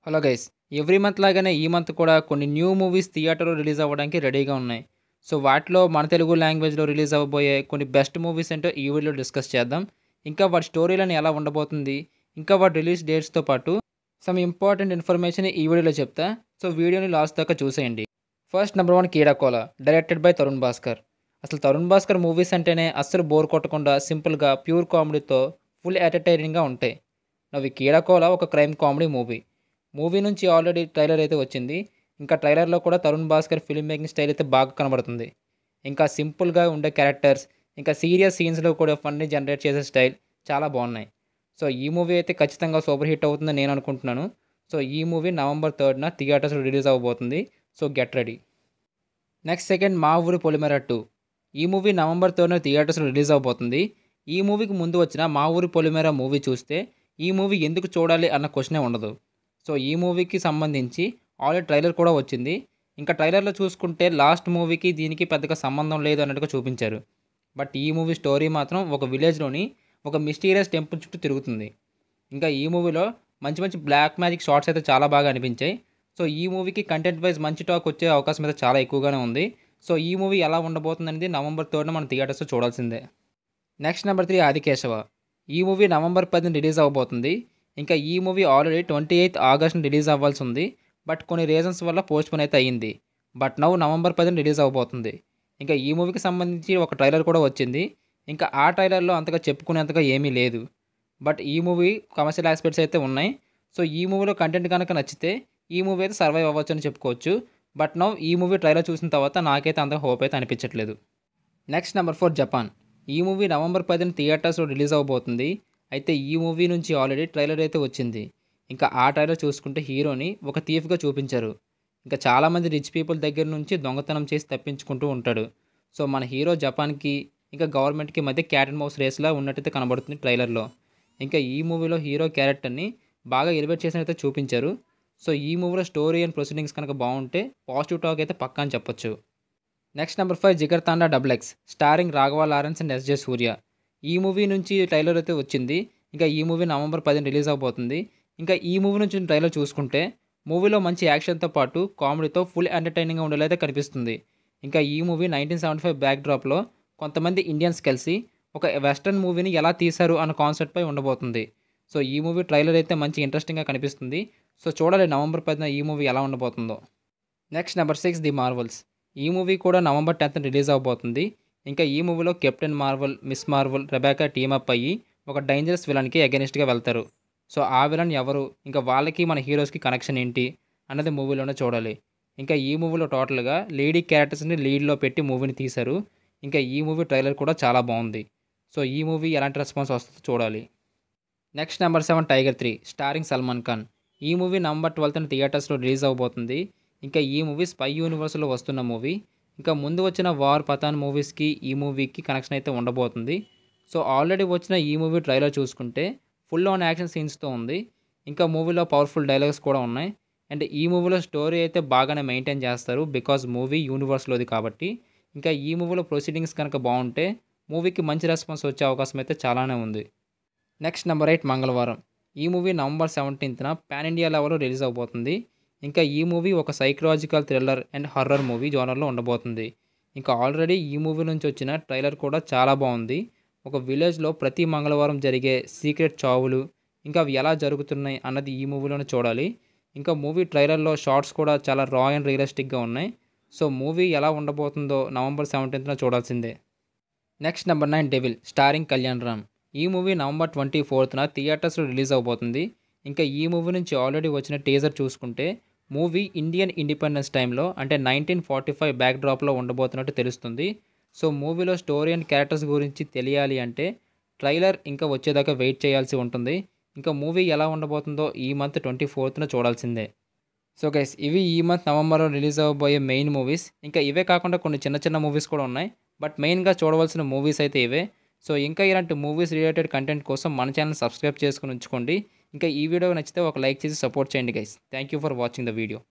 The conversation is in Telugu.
హలో గైస్ ఎవ్రీ మంత్ లాగానే ఈ మంత్ కూడా కొన్ని న్యూ మూవీస్ థియేటర్లో రిలీజ్ అవ్వడానికి రెడీగా ఉన్నాయి సో వాటిలో మన తెలుగు లాంగ్వేజ్లో రిలీజ్ అవ్వబోయే కొన్ని బెస్ట్ మూవీస్ ఏంటో ఈ వీడియోలో డిస్కస్ చేద్దాం ఇంకా వాటి స్టోరీలను ఎలా ఉండబోతుంది ఇంకా వాటి రిలీజ్ డేట్స్తో పాటు సమ్ ఇంపార్టెంట్ ఇన్ఫర్మేషన్ ఈ వీడియోలో చెప్తా సో వీడియోని లాస్ట్ దాకా చూసేయండి first number one Keedaa Cola directed by Tarun Bhascker అసలు తరుణ్ భాస్కర్ మూవీస్ అంటేనే అస్సలు బోర్ కొట్టకుండా సింపుల్గా ప్యూర్ కామెడీతో ఫుల్ ఎంటర్టైనింగ్గా ఉంటాయి నవ్వి కీడాకోల ఒక క్రైమ్ కామెడీ మూవీ మూవీ నుంచి ఆల్రెడీ ట్రైలర్ అయితే వచ్చింది ఇంకా ట్రైలర్లో కూడా Tharun Bhascker film making style అయితే బాగా కనబడుతుంది ఇంకా సింపుల్గా ఉండే క్యారెక్టర్స్ ఇంకా సీరియస్ సీన్స్లో కూడా ఫన్నీ జనరేట్ చేసే స్టైల్ చాలా బాగున్నాయి సో ఈ మూవీ అయితే ఖచ్చితంగా సూపర్ హిట్ అవుతుందని నేను అనుకుంటున్నాను సో ఈ మూవీ నవంబర్ థర్డ్న థియేటర్స్లో రిలీజ్ అవ్వబోతుంది so get ready next second Maa Oori Polimera two ఈ మూవీ నవంబర్ థర్డ్న థియేటర్స్లో రిలీజ్ అవబోతుంది ఈ మూవీకి ముందు వచ్చిన మా ఊరి పొలిమేర మూవీ చూస్తే ఈ మూవీ ఎందుకు చూడాలి అన్న క్వశ్చనే ఉండదు సో ఈ మూవీకి సంబంధించి ఆల్రెడీ ట్రైలర్ కూడా వచ్చింది ఇంకా ట్రైలర్లో చూసుకుంటే లాస్ట్ మూవీకి దీనికి పెద్దగా సంబంధం లేదు అన్నట్టుగా చూపించారు బట్ ఈ మూవీ స్టోరీ మాత్రం ఒక విలేజ్లోని ఒక మిస్టీరియస్ టెంపుల్ చుట్టూ తిరుగుతుంది ఇంకా ఈ మూవీలో మంచి మంచి బ్లాక్ మ్యాజిక్ షార్ట్స్ అయితే చాలా బాగా అనిపించాయి సో ఈ మూవీకి కంటెంట్ వైజ్ మంచి టాక్ వచ్చే అవకాశం అయితే చాలా ఎక్కువగానే ఉంది సో ఈ మూవీ ఎలా ఉండబోతుంది అనేది నవంబర్ థర్డ్న మన థియేటర్స్లో చూడాల్సిందే నెక్స్ట్ నెంబర్ త్రీ ఆదికేశవ ఈ మూవీ నవంబర్ పదిన రిలీజ్ అవబోతుంది ఇంకా ఈ మూవీ ఆల్రెడీ ట్వంటీ ఎయిత్ ఆగస్ట్ని రిలీజ్ అవ్వాల్సి ఉంది బట్ కొన్ని రీజన్స్ వల్ల పోస్ట్ పోన్ అయితే అయ్యింది బట్ నవ్వు నవంబర్ పదిన రిలీజ్ అవబోతుంది ఇంకా ఈ మూవీకి సంబంధించి ఒక ట్రైలర్ కూడా వచ్చింది ఇంకా ఆ ట్రైలర్లో అంతగా చెప్పుకునేంతగా ఏమీ లేదు బట్ ఈ మూవీ కమర్షియల్ ఆస్పెక్ట్స్ అయితే ఉన్నాయి సో ఈ మూవీలో కంటెంట్ కనుక నచ్చితే ఈ మూవీ అయితే సర్వైవ్ అవ్వచ్చు అని చెప్పుకోవచ్చు బట్ నవ్ ఈ మూవీ ట్రైలర్ చూసిన తర్వాత నాకైతే అంత హోప్ అయితే అనిపించట్లేదు నెక్స్ట్ నెంబర్ ఫోర్ జపాన్ ఈ మూవీ నవంబర్ పదిన థియేటర్స్లో రిలీజ్ అవబోతుంది అయితే ఈ మూవీ నుంచి ఆల్రెడీ ట్రైలర్ అయితే వచ్చింది ఇంకా ఆ ట్రైలర్ చూసుకుంటే హీరోని ఒక థీఫ్గా చూపించారు ఇంకా చాలామంది రిచ్ పీపుల్ దగ్గర నుంచి దొంగతనం చేసి తప్పించుకుంటూ ఉంటాడు సో మన హీరో జపాన్కి ఇంకా గవర్నమెంట్కి మధ్య క్యాట్ అండ్ మౌస్ రేస్లా ఉన్నట్టయితే కనబడుతుంది ట్రైలర్లో ఇంకా ఈ మూవీలో హీరో క్యారెక్టర్ని బాగా ఎలివేట్ చేసినైతే చూపించారు సో ఈ మూవీలో స్టోరీ అండ్ ప్రొసీడింగ్స్ కనుక బాగుంటే పాజిటివ్ టాక్ అయితే పక్కా అని చెప్పొచ్చు next number five Jigar Thanda double X starring Raghava Lawrence and S J Suryah ఈ మూవీ నుంచి ట్రైలర్ అయితే వచ్చింది ఇంకా ఈ మూవీ నవంబర్ పదిన రిలీజ్ అవబోతుంది ఇంకా ఈ మూవీ నుంచి ట్రైలర్ చూసుకుంటే మూవీలో మంచి యాక్షన్తో పాటు కామెడీతో ఫుల్ ఎంటర్టైనింగ్గా ఉండేలా కనిపిస్తుంది ఇంకా ఈ movie nineteen seventy five back డ్రాప్లో కొంతమంది ఇండియన్స్ కలిసి ఒక వెస్ట్రన్ మూవీని ఎలా తీశారు అన్న కాన్సెప్ట్పై ఉండబోతుంది సో ఈ మూవీ ట్రైలర్ అయితే మంచి ఇంట్రెస్టింగ్గా కనిపిస్తుంది సో చూడాలి నవంబర్ పదిన ఈ మూవీ ఎలా ఉండబోతుందో next number six the Marvels ఈ మూవీ కూడా నవంబర్ టెన్త్ రిలీజ్ అవబోతుంది ఇంకా ఈ మూవీలో కెప్టెన్ మార్వల్ మిస్ మార్వల్ రెబాకా టీమప్ అయ్యి ఒక డేంజరస్ విలన్కి అగెనిస్ట్గా వెళ్తారు సో ఆ విలన్ ఎవరు ఇంకా వాళ్ళకి మన హీరోస్కి కనెక్షన్ ఏంటి అన్నది మూవీలోనే చూడాలి ఇంకా ఈ మూవీలో టోటల్గా లేడీ క్యారెక్టర్స్ని లీడ్లో పెట్టి మూవీని తీశారు ఇంకా ఈ మూవీ ట్రైలర్ కూడా చాలా బాగుంది సో ఈ మూవీ ఎలాంటి రెస్పాన్స్ వస్తుందో చూడాలి next number seven Tiger three starring Salman Khan ఈ మూవీ నవంబర్ ట్వెల్త్న థియేటర్స్లో రిలీజ్ అవబోతుంది ఇంకా ఈ మూవీ స్పై యూనివర్స్లో వస్తున్న మూవీ ఇంకా ముందు వచ్చిన వార్ పతాన్ మూవీస్కి ఈ మూవీకి కనెక్షన్ అయితే ఉండబోతుంది సో ఆల్రెడీ వచ్చిన ఈ మూవీ ట్రైలర్ చూసుకుంటే ఫుల్ ఆన్ యాక్షన్ సీన్స్తో ఉంది ఇంకా మూవీలో పవర్ఫుల్ డైలాగ్స్ కూడా ఉన్నాయి అండ్ ఈ మూవీలో స్టోరీ అయితే బాగానే మెయింటైన్ చేస్తారు బికాజ్ మూవీ యూనివర్స్లోది కాబట్టి ఇంకా ఈ మూవీలో ప్రొసీడింగ్స్ కనుక బాగుంటే మూవీకి మంచి రెస్పాన్స్ వచ్చే అవకాశం అయితే చాలానే ఉంది నెక్స్ట్ నెంబర్ ఎయిట్ మంగళవారం ఈ మూవీ నవంబర్ సెవెంటీన్త్న పాన్ ఇండియా లెవెల్లో రిలీజ్ అవబోతుంది ఇంకా ఈ మూవీ ఒక psychological thriller and horror movie జోనర్లో ఉండబోతుంది ఇంకా ఆల్రెడీ ఈ మూవీ నుంచి వచ్చిన ట్రైలర్ కూడా చాలా బాగుంది ఒక విలేజ్లో ప్రతి మంగళవారం జరిగే సీక్రెట్ చావులు ఇంకా అవి ఎలా జరుగుతున్నాయి అన్నది ఈ మూవీలోనే చూడాలి ఇంకా మూవీ ట్రైలర్లో షార్ట్స్ కూడా చాలా రా అండ్ రియలిస్టిక్గా ఉన్నాయి సో మూవీ ఎలా ఉండబోతుందో నవంబర్ సెవెంటీన్త్న చూడాల్సిందే next number nine Devil starring Kalyan Ram ఈ మూవీ నవంబర్ ట్వంటీ ఫోర్త్న థియేటర్స్లో రిలీజ్ అవబోతుంది ఇంకా ఈ మూవీ నుంచి ఆల్రెడీ వచ్చిన టీజర్ చూసుకుంటే మూవీ ఇండియన్ ఇండిపెండెన్స్ టైంలో అంటే నైన్టీన్ ఫార్టీ ఫైవ్ బ్యాక్ డ్రాప్లో ఉండబోతున్నట్టు తెలుస్తుంది సో మూవీలో స్టోరీ అండ్ క్యారెక్టర్స్ గురించి తెలియాలి అంటే ట్రైలర్ ఇంకా వచ్చేదాకా వెయిట్ చేయాల్సి ఉంటుంది ఇంకా మూవీ ఎలా ఉండబోతుందో ఈ మంత్ ట్వంటీ ఫోర్త్న చూడాల్సిందే సో గైస్ ఇవి ఈ మంత్ నవంబర్లో రిలీజ్ అవ్వబోయే మెయిన్ మూవీస్ ఇంకా ఇవే కాకుండా కొన్ని చిన్న చిన్న మూవీస్ కూడా ఉన్నాయి బట్ మెయిన్గా చూడవలసిన మూవీస్ అయితే ఇవే సో ఇంకా ఇలాంటి మూవీస్ రిలేటెడ్ కంటెంట్ కోసం మన ఛానల్ సబ్స్క్రైబ్ చేసుకుని ఉంచుకోండి ఇంకా ఈ వీడియో నచ్చితే ఒక లైక్ చేసి సపోర్ట్ చేయండి guys thank you for watching the video